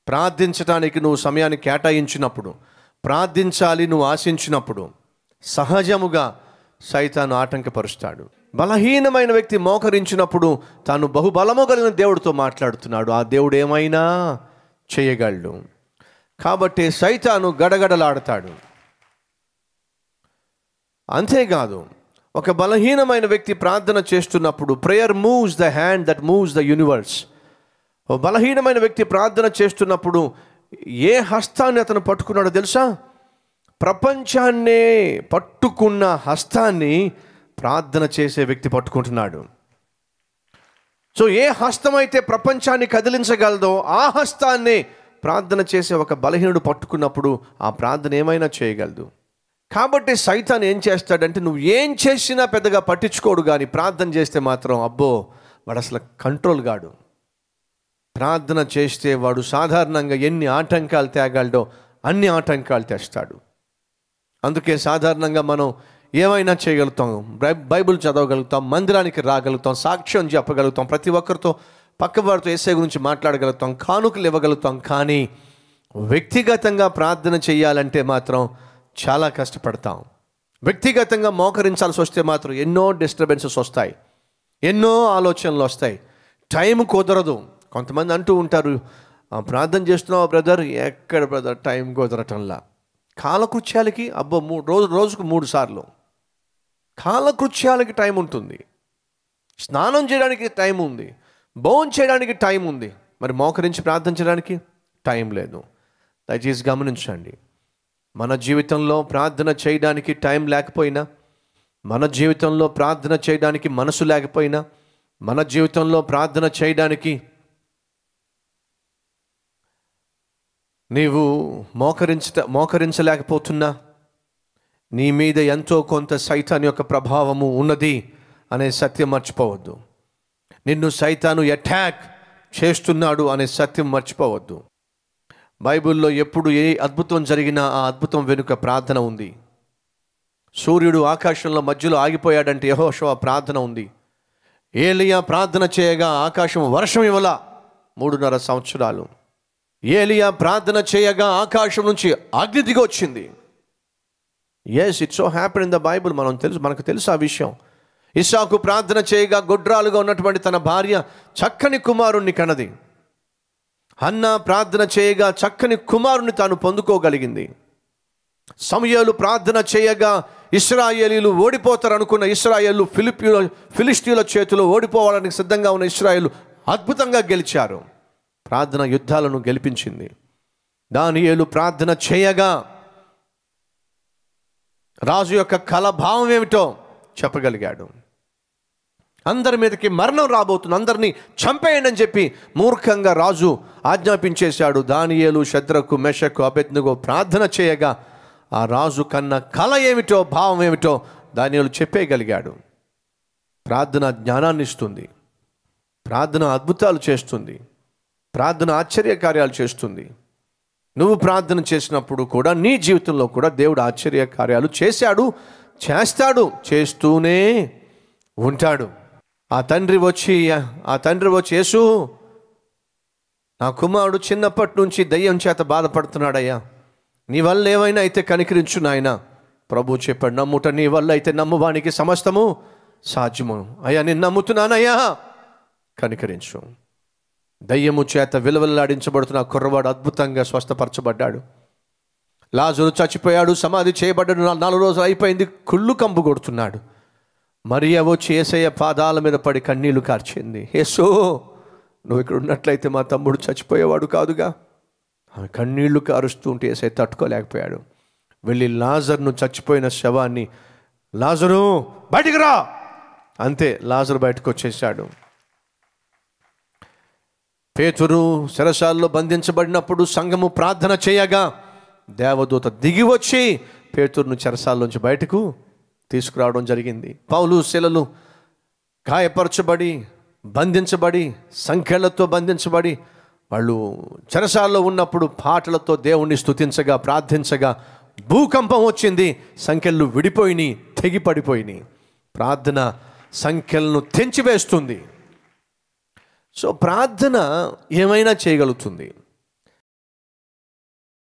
ప్రార్థించడానికి నువ్వు సమయాన్ని కేటాయించినప్పుడు ప్రార్థించాలి నువ్వు ఆశించినప్పుడు సహజముగా సైతాను ఆటంకపరుస్తాడు బలహీనమైన వ్యక్తి మోకరించినప్పుడు తాను బహుబలము కలిగిన దేవుడితో మాట్లాడుతున్నాడు ఆ దేవుడు ఏమైనా చేయగలడు కాబట్టి సైతాను గడగడలాడతాడు అంతేకాదు ఒక బలహీనమైన వ్యక్తి ప్రార్థన చేస్తున్నప్పుడు prayer moves the hand that moves the universe ఓ బలహీనమైన వ్యక్తి ప్రార్థన చేస్తున్నప్పుడు ఏ హస్తాన్ని అతను పట్టుకున్నాడో తెలుసా ప్రపంచాన్నే పట్టుకున్న హస్తాన్ని ప్రార్థన చేసే వ్యక్తి పట్టుకుంటున్నాడు సో ఏ హస్తం అయితే ప్రపంచాన్ని కదిలించగలదో ఆ హస్తాన్ని ప్రార్థన చేసే ఒక బలహీనుడు పట్టుకున్నప్పుడు ఆ ప్రార్థన ఏమైనా చేయగలదు కాబట్టి సైతాన్ ఏం చేస్తాడంటే నువ్వు ఏం చేసినా పెద్దగా పట్టించుకోడు కానీ ప్రార్థన చేస్తే మాత్రం అబ్బో వాడు అసలు కంట్రోల్ గాడు ప్రార్థన చేస్తే వాడు సాధారణంగా ఎన్ని ఆటంకాలు తేగలడో అన్ని ఆటంకాలు తెస్తాడు అందుకే సాధారణంగా మనం ఏమైనా చేయగలుగుతాం బై- బైబిల్ చదవగలుగుతాం మందిరానికి రాగలుగుతాం సాక్ష్యం చెప్పగలుగుతాం ప్రతి ఒక్కరితో పక్కవారితో ఏసై గురించి మాట్లాడగలుగుతాం కానుకలు ఇవ్వగలుగుతాం కానీ వ్యక్తిగతంగా ప్రార్థన చేయాలంటే మాత్రం చాలా కష్టపడతాం వ్యక్తిగతంగా మోకరించాల్సి వస్తే మాత్రం ఎన్నో డిస్టర్బెన్సెస్ వస్తాయి ఎన్నో ఆలోచనలు వస్తాయి టైం కుదరదు కొంతమంది అంటూ ఉంటారు "ఆ, ప్రార్థన చేస్తున్నావు బ్రదర్ ఎక్కడ బ్రదర్ టైం కుదరటంలా కాలకృత్యాలకి అబ్బో మూడు రోజు రోజుకు మూడు సార్లు కాలకృత్యాలకి టైం ఉంటుంది స్నానం చేయడానికి టైం ఉంది భోజనం చేయడానికి టైం ఉంది మరి మోకరించి ప్రార్థించడానికి టైం లేదు దయచేసి గమనించండి మన జీవితంలో ప్రార్థన చేయడానికి టైం లేకపోయినా మన జీవితంలో ప్రార్థన చేయడానికి మనసు లేకపోయినా మన జీవితంలో ప్రార్థన చేయడానికి నీవు మోకరించ మోకరించలేకపోతున్నా నీ మీద ఎంతో కొంత సైతాన్ యొక్క ప్రభావము ఉన్నది అనే సత్యం మర్చిపోవద్దు నిన్ను సైతాను అటాక్ చేస్తున్నాడు అనే సత్యం మర్చిపోవద్దు బైబిల్లో ఎప్పుడు ఏ అద్భుతం జరిగినా ఆ అద్భుతం వెనుక ప్రార్థన ఉంది సూర్యుడు ఆకాశంలో మధ్యలో ఆగిపోయాడంటే యహోషవ ప్రార్థన ఉంది ఏలియా ప్రార్థన చేయగా ఆకాశం వర్షం ఇవ్వల మూడున్నర సంవత్సరాలు ఏలియా ప్రార్థన చేయగా ఆకాశం నుంచి అగ్ని దిగి వచ్చింది yes it's so happy in the Bible మనం తెలుసు మనకు తెలుసు ఆ విషయం ఇస్సాకు ప్రార్థన చేయగా గొడ్రాలుగా ఉన్నటువంటి తన భార్య చక్కని కుమారుణ్ణి కనది హన్నా ప్రార్థన చేయగా చక్కని కుమారుని తాను పొందుకోగలిగింది సమయాలు ప్రార్థన చేయగా ఇస్రాయేలీలు ఓడిపోతారు అనుకున్న ఇస్రాయేలు ఫిలిపియుల ఫిలిస్తీన్ల చేతిలో ఓడిపోవడానికి సిద్ధంగా ఉన్న ఇస్రాయేలు అద్భుతంగా గెలిచారు ప్రార్థన యుద్ధాలను గెలిపించింది దానియేలు ప్రార్థన చేయగా రాజు యొక్క కళ భావం ఏమిటో చెప్పగలిగాడు అందరి మీదకి మరణం రాబోతుంది అందరినీ చంపేయండి అని చెప్పి మూర్ఖంగా రాజు ఆజ్ఞాపించేశాడు దానియేలు శద్రకు మెషకు అభెజ్ఞగో ప్రార్థన చేయగా ఆ రాజు కన్న కళ ఏమిటో భావం ఏమిటో దానియేలు చెప్పేయగలిగాడు ప్రార్థన జ్ఞానాన్ని ఇస్తుంది ప్రార్థన అద్భుతాలు చేస్తుంది ప్రార్థన ఆశ్చర్య కార్యాలు చేస్తుంది నువ్వు ప్రార్థన చేసినప్పుడు కూడా నీ జీవితంలో కూడా దేవుడు ఆశ్చర్య కార్యాలు చేశాడు చేస్తాడు చేస్తూనే ఉంటాడు ఆ తండ్రి వచ్చి ఆ తండ్రి వచ్చి యేసు నా కుమారుడు చిన్నప్పటి నుంచి దయ్యం చేత బాధపడుతున్నాడయ్యా నీ వల్ల ఏమైనా అయితే కనికరించు నాయన ప్రభు చెప్పాడు నమ్ముట నీ వల్ల అయితే నమ్మువానికి సమస్తము సాధ్యము అయ్యా నేను నమ్ముతున్నానయ్యా కనికరించు దయ్యము చేత విలువలాడించబడుతున్న ఆ కుర్రవాడు అద్భుతంగా స్వస్థపరచబడ్డాడు లాజరు చచ్చిపోయాడు సమాధి చేయబడ్డాడు నా- నాలుగు రోజులు అయిపోయింది కుళ్ళు కంపు కొడుతున్నాడు మరియ వచ్చి ఏసయ్య పాదాల మీద పడి కన్నీళ్లు కార్చింది యేసో నువ్వు ఇక్కడ ఉన్నట్లయితే మా తమ్ముడు చచ్చిపోయేవాడు కాదుగా ఆమె కన్నీళ్లు కారుస్తూ ఉంటే ఏసయ్య తట్టుకోలేకపోయాడు వెళ్ళి లాజర్ను చచ్చిపోయిన శవాన్ని లాజరు బయటికి రా అంతే లాజరు బయటకు వచ్చేసాడు పేతురు శరశాలలో బంధించబడినప్పుడు సంఘము ప్రార్థన చేయగా దేవదూత దిగి వచ్చి పేతురును చెరసాల్లోంచి బయటకు తీసుకురావడం జరిగింది పౌలు శిలలు గాయపరచబడి బంధించబడి సంఖ్యలతో బంధించబడి వాళ్ళు చెరసాల్లో ఉన్నప్పుడు పాటలతో దేవుణ్ణి స్తుతించగా ప్రార్థించగా భూకంపం వచ్చింది సంఖ్యలు విడిపోయినాయి తెగిపడిపోయినాయి ప్రార్థన సంఖ్యలను తెంచివేస్తుంది సో ప్రార్థన ఏమైనా చేయగలుగుతుంది